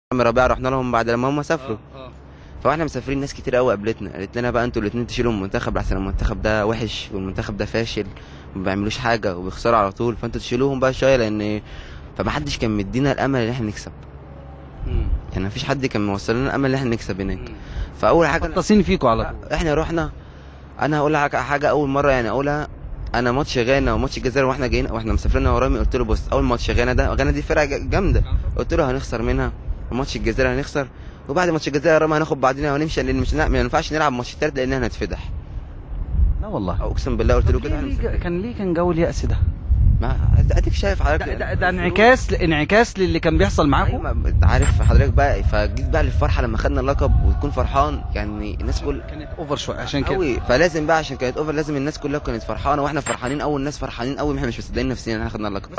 عم ربيعه رحنا لهم بعد لما هم سافروا اه فاحنا مسافرين ناس كتير قوي قابلتنا قالت لنا بقى انتوا الاثنين تشيلوا المنتخب عشان المنتخب ده وحش والمنتخب ده فاشل وما بيعملوش حاجه وبيخسروا على طول فانتوا تشيلوهم بقى شويه لان فمحدش كان مدينا الامل ان احنا نكسب مم. يعني مفيش حد كان موصل لنا الامل ان احنا نكسب هناك مم. فاول حاجه أنا- متصلين فيكوا على طول احنا رحنا انا هقول لك حاجه اول مره يعني اقولها انا ماتش غانا وماتش الجزائر واحنا جايين واحنا مسافرين انا ورامي قلت له بص اول ماتش غانا ده غانا دي فرقه ج- جامده قلت له هنخسر منها وماتش الجزائر هنخسر وبعد ماتش الجزائر رامي هناخد بعدين وهنمشي لان مش ما ينفعش نلعب ماتش التالت لان احنا هنتفضح لا والله اقسم بالله قلت له طب كده ليه احنا ليه مسافرين. كان ليه كان جو اليأس ده؟ ما اديك شايف حضرتك ده, ده, ده انعكاس انعكاس للي كان بيحصل معاكم أيوة، ما- انت عارف حضرتك بقى فجيت بقى للفرحه لما خدنا اللقب وتكون فرحان يعني الناس كل كانت اوفر شويه عشان كده قوي فلازم بقى عشان كانت اوفر لازم الناس كلها كانت فرحانه واحنا فرحانين قوي الناس فرحانين قوي احنا مش مصدقين نفسنا ان احنا خدنا اللقب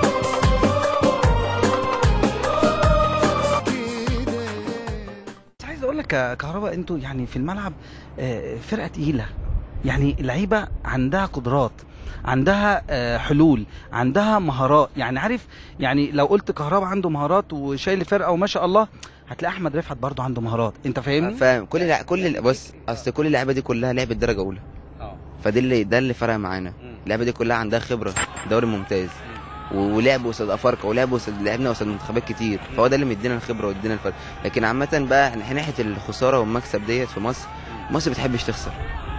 بس عايز اقول لك يا كهرباء انتوا يعني في الملعب آه، فرقه تقيله يعني اللعيبه عندها قدرات عندها آه، حلول عندها مهارات يعني عارف يعني لو قلت كهرباء عنده مهارات وشايل فرقه وما شاء الله هتلاقي احمد رفعت برضه عنده مهارات انت فاهمني فاهم كل لع... كل ال- بص اصل كل اللعيبه دي كلها لعبت درجه اولى اه فدي اللي ده اللي فرق معانا اللعبه دي كلها عندها خبره دوري ممتاز و- ولعب قصاد افارقه ولعب قصاد لعبنا قصاد منتخبات كتير فهو ده اللي مدينا الخبره وادينا الفرق لكن عامه بقى إحنا ناحيه الخساره والمكسب ديت في مصر مصر بتحبش تخسر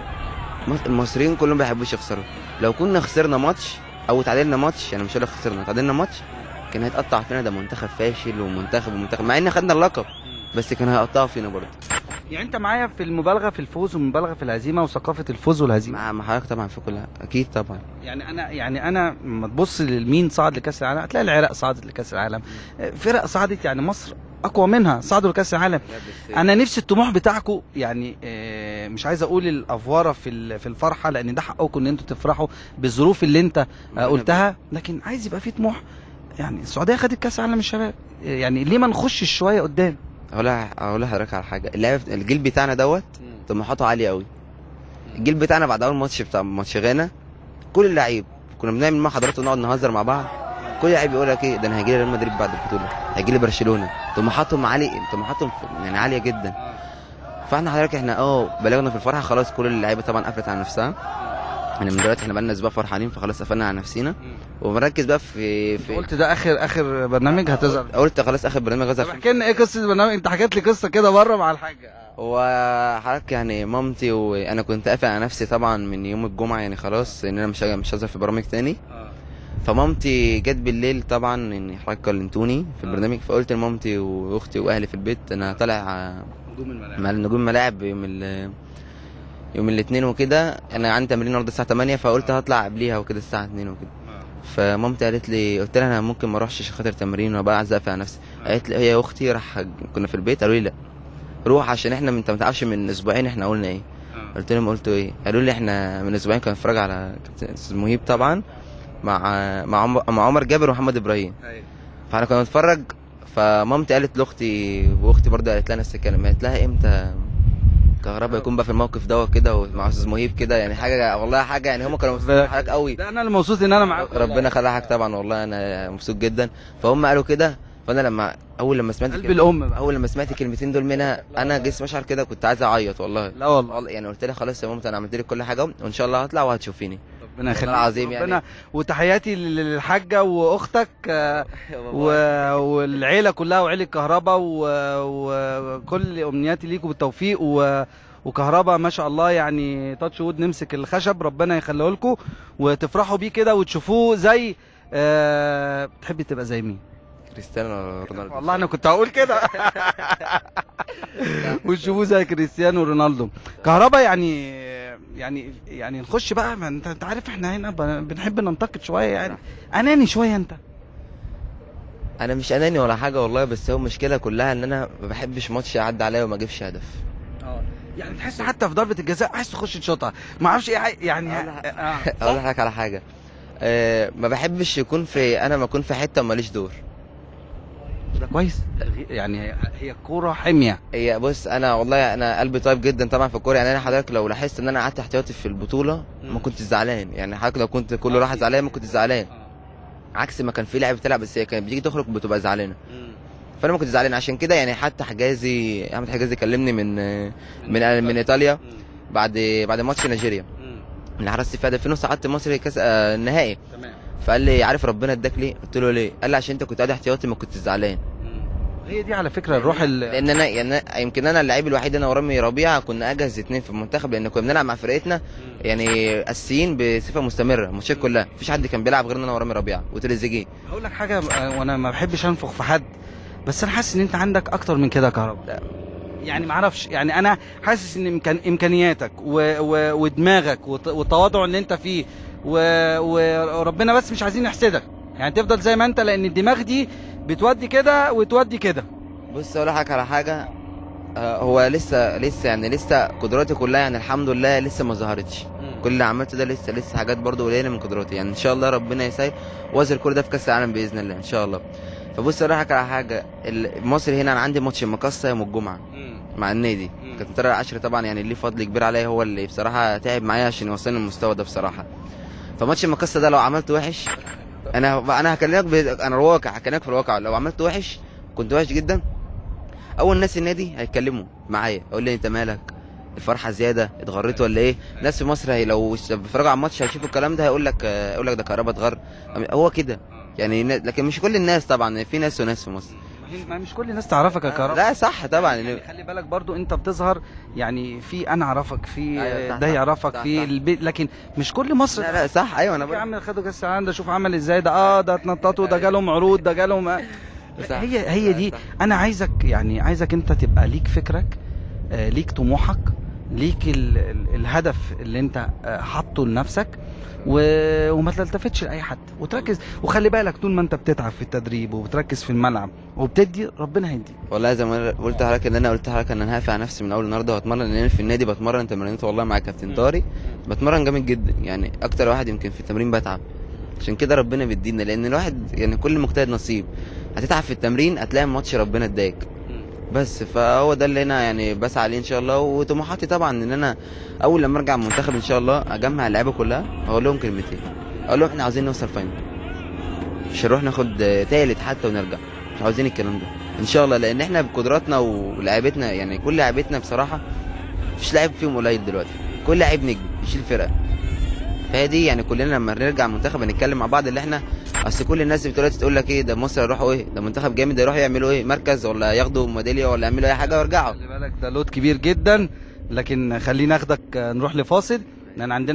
مص- المصريين كلهم ما بيحبوش يخسروا لو كنا خسرنا ماتش او تعادلنا ماتش يعني مش هقول لك خسرنا تعادلنا ماتش كان هيتقطع فينا ده منتخب فاشل ومنتخب ومنتخب مع ان خدنا اللقب بس كان هيقطعوا فينا برضه يعني انت معايا في المبالغه في الفوز والمبالغه في الهزيمه وثقافه الفوز والهزيمه مع مع حضرتك طبعا في كلها اكيد طبعا يعني انا يعني انا لما تبص لمين صعد لكاس العالم هتلاقي العراق صعدت لكاس العالم فرق صعدت يعني مصر اقوى منها صعدوا لكاس العالم انا نفسي الطموح بتاعكم يعني آه، مش عايز اقول الافواره في ال- في الفرحه لان ده حقكم ان انتوا تفرحوا بالظروف اللي انت آه، قلتها لكن عايز يبقى في طموح يعني السعوديه خدت كاس العالم الشباب آه، يعني ليه ما نخشش شويه قدام اقول اقول لحضرتك على حاجه اللعب الجيل بتاعنا دوت طموحاته عاليه قوي الجيل بتاعنا بعد اول ماتش بتاع ماتش غانا كل اللعيب كنا بنعمل مع حضرته نقعد نهزر مع بعض كل لعيب يقول لك ايه ده انا هيجي لي ريال مدريد بعد البطوله هيجي لي برشلونه طموحاتهم عالي طموحاتهم ف- يعني عاليه جدا فاحنا حضرتك احنا اه بلغنا في الفرحه خلاص كل اللعيبه طبعا قفلت على نفسها يعني من دلوقتي احنا بقالنا اسبوع فرحانين فخلاص قفلنا على نفسينا وبنركز بقى في انت في قلت ده اخر اخر برنامج هتظهر قلت خلاص اخر برنامج غزل طب احكي لنا ايه قصه البرنامج انت حكيت لي قصه كده بره مع الحاجه هو حضرتك يعني مامتي وانا كنت قافل على نفسي طبعا من يوم الجمعه يعني خلاص ان انا مش مش هظهر في برامج تاني فمامتي جت بالليل طبعا ان حضرتك كلمتوني في آه. البرنامج فقلت لمامتي واختي واهلي في البيت انا طالع نجوم الملاعب مع نجوم الملاعب يوم ال يوم الاثنين وكده انا عندي تمرين النهارده الساعه 8 فقلت هطلع قبليها وكده الساعه 2 وكده فمامتي قالت لي قلت لها انا ممكن ما اروحش عشان خاطر تمرين وبقى عايز اقفل على نفسي قالت لي هي اختي راح كنا في البيت قالوا لي لا روح عشان احنا انت ما تعرفش من اسبوعين احنا قلنا ايه قلت لهم قلتوا ايه قالوا لي احنا من اسبوعين كنا بنتفرج على كابتن استاذ مهيب طبعا مع مع عمر, مع عمر جابر ومحمد ابراهيم فاحنا كنا بنتفرج فمامتي قالت لاختي واختي برضه قالت لها نفس الكلام قالت لها امتى كهربا يكون بقى في الموقف دوت كده ومع استاذ مهيب كده يعني حاجه والله حاجه يعني هم كانوا مبسوطين بحضرتك قوي ده انا اللي مبسوط ان انا معاك ربنا خلقك طبعا والله انا مبسوط جدا فهم قالوا كده فانا لما اول لما سمعت قلب الكلمة- الام بقى اول لما سمعت الكلمتين دول منها انا جسمي مشعر كده كنت عايز اعيط والله لا والله والله يعني قلت لها خلاص يا مامتي انا عملت لك كل حاجه وان شاء الله هطلع وهتشوفيي ربنا يخليك والله العظيم يعني. ربنا وتحياتي للحاجه واختك آه، و... والعيله كلها وعيله كهربا و... وكل امنياتي ليكم بالتوفيق و... وكهربا ما شاء الله يعني تاتش وود نمسك الخشب ربنا يخليه لكم وتفرحوا بيه كده وتشوفوه زي أه... بتحبي تبقى زي مين؟ كريستيانو رونالدو والله انا كنت هقول كده وتشوفوه زي كريستيانو رونالدو كهربا يعني يعني يعني نخش بقى ما انت انت عارف احنا هنا ب- بنحب ننتقد شويه يعني اناني شويه انت انا مش اناني ولا حاجه والله بس هو المشكله كلها ان انا ما بحبش ماتش يعدي عليا وما اجيبش هدف يعني تحس حتى في ضربه الجزاء عايز تخش تشوطها ما اعرفش ايه عاي- يعني أقول آه. اقول لحضرتك على حاجه أه ما بحبش يكون في انا ما اكون في حته وماليش دور ده كويس يعني هي- هي الكوره حميه هي بص انا والله انا قلبي طيب جدا طبعا في الكوره يعني انا حضرتك لو لاحظت ان انا قعدت احتياطي في البطوله ما مم. كنتش زعلان يعني حضرتك لو كنت كله راح زعلان ما كنت زعلان عكس ما كان في لاعب بتلعب بس هي كانت بتيجي تخرج بتبقى زعلانه فانا ما كنت زعلان عشان كده يعني حتى حجازي احمد حجازي كلمني من من من ايطاليا بعد بعد ماتش نيجيريا اللي حرست فيها ده في نص عدت مصر كاس آه، النهائي تمام فقال لي عارف ربنا اداك ليه قلت له ليه قال لي عشان انت كنت قاعد احتياطي ما كنت زعلان هي دي على فكره الروح ال... لان انا يعني أنا- يمكن انا اللعيب الوحيد انا ورامي ربيعه كنا اجهز اتنين في المنتخب لان كنا بنلعب مع فرقتنا يعني اساسيين بصفه مستمره الماتشات كلها مفيش حد كان بيلعب غيرنا انا ورامي ربيعه وتريزيجيه هقول لك حاجه آه، وانا ما بحبش انفخ في حد بس انا حاسس ان انت عندك اكتر من كده يا كهرباء لا. يعني ما اعرفش يعني انا حاسس ان إمكان امكانياتك و... و... ودماغك وت... والتواضع اللي انت فيه و... وربنا بس مش عايزين نحسدك يعني تفضل زي ما انت لان الدماغ دي بتودي كده وتودي كده بص اقول لك على حاجه آه، هو لسه لسه يعني لسه قدراتي كلها يعني الحمد لله لسه ما ظهرتش كل اللي عملته ده لسه لسه حاجات برضو قليله من قدراتي يعني ان شاء الله ربنا يسهل واظهر كل ده في كاس العالم باذن الله ان شاء الله فبص اقول لك على حاجه ال- مصر هنا انا عندي ماتش المقصه يوم الجمعه مع النادي مم. كابتن طارق العشري طبعا يعني ليه فضل كبير عليا هو اللي بصراحه تعب معايا عشان يوصلني للمستوى ده بصراحه فماتش المقصه ده لو عملت وحش انا انا هكلمك ب... انا الواقع هكلمك في الواقع لو عملت وحش كنت وحش جدا اول ناس النادي هيتكلموا معايا اقول لي انت مالك الفرحه زياده اتغريت ولا ايه ناس في مصر هي لو بيتفرجوا على الماتش هيشوفوا الكلام ده هيقول لك هيقول لك ده كهربا اتغر هو كده يعني نا- لكن مش كل الناس طبعا في ناس وناس في مصر ما مش كل الناس تعرفك يا كهرباء لا صح طبعا يعني خلي بالك برضو انت بتظهر يعني في انا اعرفك في أيوة، صح، ده صح، يعرفك صح، في صح. البيت لكن مش كل مصر لا لا صح ايوه انا يا بقول عم خدوا كاس العالم ده شوف عمل ازاي ده اه ده اتنططوا ده جالهم عروض ده جالهم صح. هي هي دي صح. انا عايزك يعني عايزك انت تبقى ليك فكرك آه، ليك طموحك ليك ال ال الهدف اللي انت آه، حاطه لنفسك و- وما تلتفتش لاي حد وتركز وخلي بالك طول ما انت بتتعب في التدريب وبتركز في الملعب وبتدي ربنا هيديك والله زي ما أنا قلت لحضرتك ان انا قلت لحضرتك ان انا هقفل على نفسي من اول النهارده واتمرن لان أنا في النادي بتمرن تمرينات والله مع كابتن طارق بتمرن جامد جدا يعني اكتر واحد يمكن في التمرين بتعب عشان كده ربنا بيدينا لان الواحد يعني كل مجتهد نصيب هتتعب في التمرين هتلاقي الماتش ربنا اداك بس فهو ده اللي انا يعني بسعى عليه ان شاء الله وطموحاتي طبعا ان انا اول لما ارجع المنتخب ان شاء الله اجمع اللعيبه كلها اقول لهم كلمتين اقول لهم احنا عاوزين نوصل فاينل مش هنروح ناخد آه، تالت حتى ونرجع مش عاوزين الكلام ده ان شاء الله لان احنا بقدراتنا ولعيبتنا يعني كل لعيبتنا بصراحه مفيش لاعب فيهم قليل دلوقتي كل لعيب نجم يشيل فرقه فهي دي يعني كلنا لما نرجع المنتخب هنتكلم مع بعض اللي احنا اصل كل الناس دلوقتي تقول لك ايه ده مصر يروحوا ايه ده منتخب جامد ده يروحوا يعملوا ايه مركز ولا ياخدوا ميداليه ولا يعملوا اي حاجه ويرجعوا خلي بالك ده لود كبير جدا لكن خلينا ناخدك آه، نروح لفاصل لان عندنا